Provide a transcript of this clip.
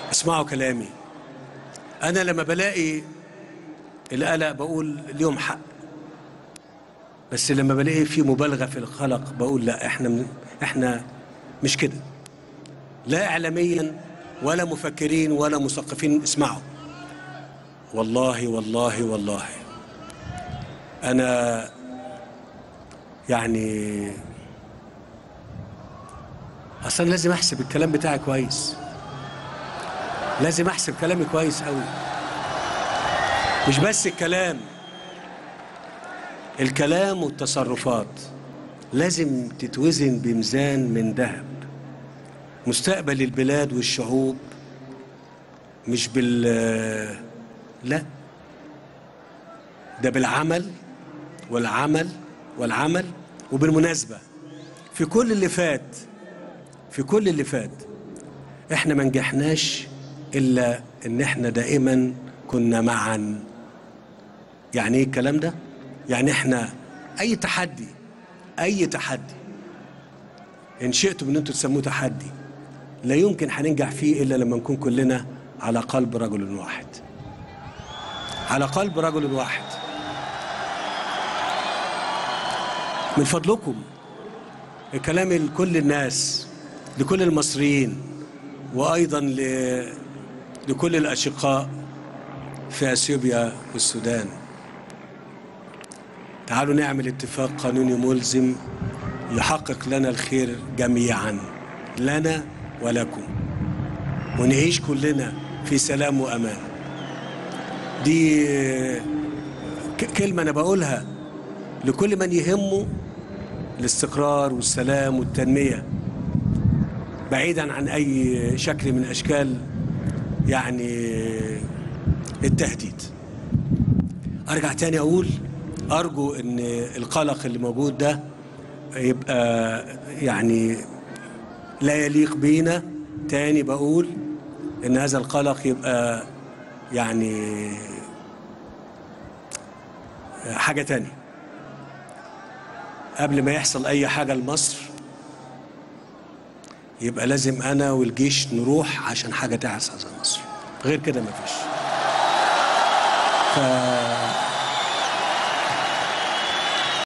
اسمعوا كلامي انا لما بلاقي القلق بقول ليهم حق بس لما بلاقي في مبالغه في القلق بقول لا احنا من احنا مش كده لا اعلاميا ولا مفكرين ولا مثقفين اسمعوا والله والله والله انا يعني اصلا لازم احسب الكلام بتاعي كويس لازم احسب كلامي كويس قوي مش بس الكلام الكلام والتصرفات لازم تتوزن بميزان من ذهب مستقبل البلاد والشعوب مش بال لا ده بالعمل والعمل والعمل وبالمناسبة في كل اللي فات في كل اللي فات احنا ما نجحناش الا ان احنا دائما كنا معا يعني ايه الكلام ده يعني احنا اي تحدي اي تحدي ان شئتم ان انتم تسموه تحدي لا يمكن هننجح فيه الا لما نكون كلنا على قلب رجل واحد على قلب رجل واحد من فضلكم الكلام لكل الناس لكل المصريين وايضا ل... لكل الاشقاء في اثيوبيا والسودان تعالوا نعمل اتفاق قانوني ملزم يحقق لنا الخير جميعا لنا ولكم ونعيش كلنا في سلام وامان دي ك- كلمه انا بقولها لكل من يهمه الاستقرار والسلام والتنميه بعيدا عن اي شكل من اشكال يعني التهديد ارجع تاني اقول ارجو ان القلق اللي موجود ده يبقى يعني لا يليق بينا تاني بقول ان هذا القلق يبقى يعني حاجة تانية قبل ما يحصل اي حاجة لمصر يبقى لازم انا والجيش نروح عشان حاجة تحصل على مصر غير كده مفيش ف